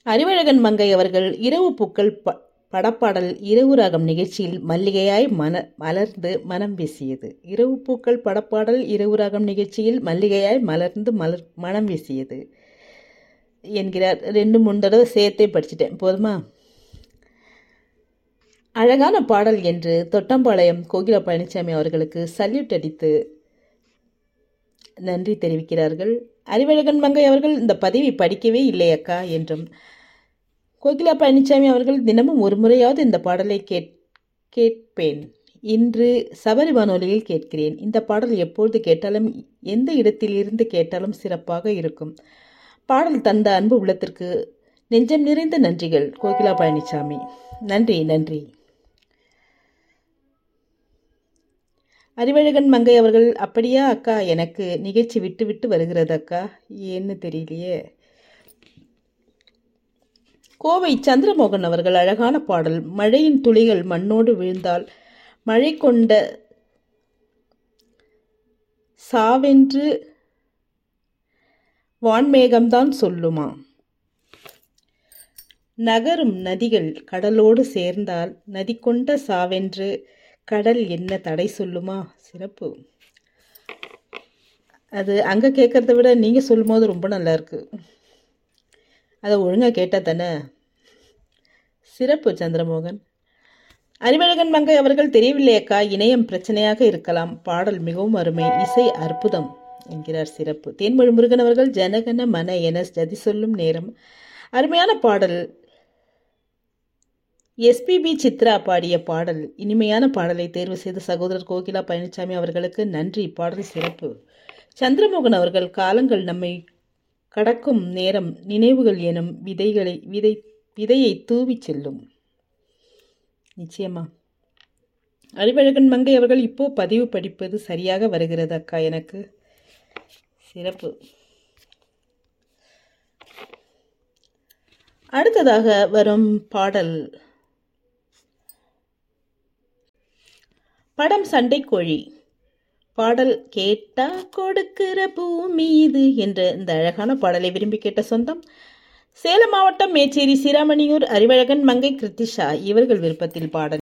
அறிவழகன் மங்கை அவர்கள் இரவு பூக்கள் ப படப்பாடல் இரவு ராகம் நிகழ்ச்சியில் மல்லிகையாய் மன மலர்ந்து மனம் வீசியது இரவு பூக்கள் படப்பாடல் இரவு ராகம் நிகழ்ச்சியில் மல்லிகையாய் மலர்ந்து மலர் மனம் வீசியது என்கிறார் ரெண்டு மூணு தடவை சேர்த்தே படிச்சிட்டேன் போதுமா அழகான பாடல் என்று தொட்டம்பாளையம் கோகிலா பழனிசாமி அவர்களுக்கு சல்யூட் அடித்து நன்றி தெரிவிக்கிறார்கள் அறிவழகன் மங்கை அவர்கள் இந்த பதவி படிக்கவே இல்லை அக்கா என்றும் கோகிலா பழனிசாமி அவர்கள் தினமும் ஒரு முறையாவது இந்த பாடலை கேட் கேட்பேன் இன்று சபரி வானொலியில் கேட்கிறேன் இந்த பாடல் எப்பொழுது கேட்டாலும் எந்த இடத்திலிருந்து கேட்டாலும் சிறப்பாக இருக்கும் பாடல் தந்த அன்பு உள்ளத்திற்கு நெஞ்சம் நிறைந்த நன்றிகள் கோகிலா பழனிசாமி நன்றி நன்றி அறிவழகன் மங்கை அவர்கள் அப்படியா அக்கா எனக்கு நிகழ்ச்சி விட்டு விட்டு வருகிறது அக்கா ஏன்னு தெரியலையே கோவை சந்திரமோகன் அவர்கள் அழகான பாடல் மழையின் துளிகள் மண்ணோடு விழுந்தால் மழை கொண்ட சாவென்று வான்மேகம்தான் சொல்லுமா நகரும் நதிகள் கடலோடு சேர்ந்தால் நதி கொண்ட சாவென்று கடல் என்ன தடை சொல்லுமா சிறப்பு அது அங்கே கேட்குறத விட நீங்கள் சொல்லும்போது ரொம்ப நல்லா இருக்கு அதை ஒழுங்காக கேட்டால் தானே சிறப்பு சந்திரமோகன் அறிவழகன் மங்கை அவர்கள் தெரியவில்லையக்கா இணையம் பிரச்சனையாக இருக்கலாம் பாடல் மிகவும் அருமை இசை அற்புதம் என்கிறார் சிறப்பு தேன்மொழி முருகன் அவர்கள் ஜனகன மன என ஜதி சொல்லும் நேரம் அருமையான பாடல் எஸ்பிபி சித்ரா பாடிய பாடல் இனிமையான பாடலை தேர்வு செய்த சகோதரர் கோகிலா பழனிசாமி அவர்களுக்கு நன்றி பாடல் சிறப்பு சந்திரமோகன் அவர்கள் காலங்கள் நம்மை கடக்கும் நேரம் நினைவுகள் எனும் விதைகளை விதை விதையை தூவி செல்லும் நிச்சயமா அறிவழகன் மங்கை அவர்கள் இப்போ பதிவு படிப்பது சரியாக வருகிறது அக்கா எனக்கு சிறப்பு அடுத்ததாக வரும் பாடல் படம் சண்டைக்கோழி பாடல் கேட்டா கொடுக்கிற பூமி இது என்ற இந்த அழகான பாடலை விரும்பி கேட்ட சொந்தம் சேலம் மாவட்டம் மேச்சேரி சிராமணியூர் அறிவழகன் மங்கை கிருத்திஷா இவர்கள் விருப்பத்தில் பாடல்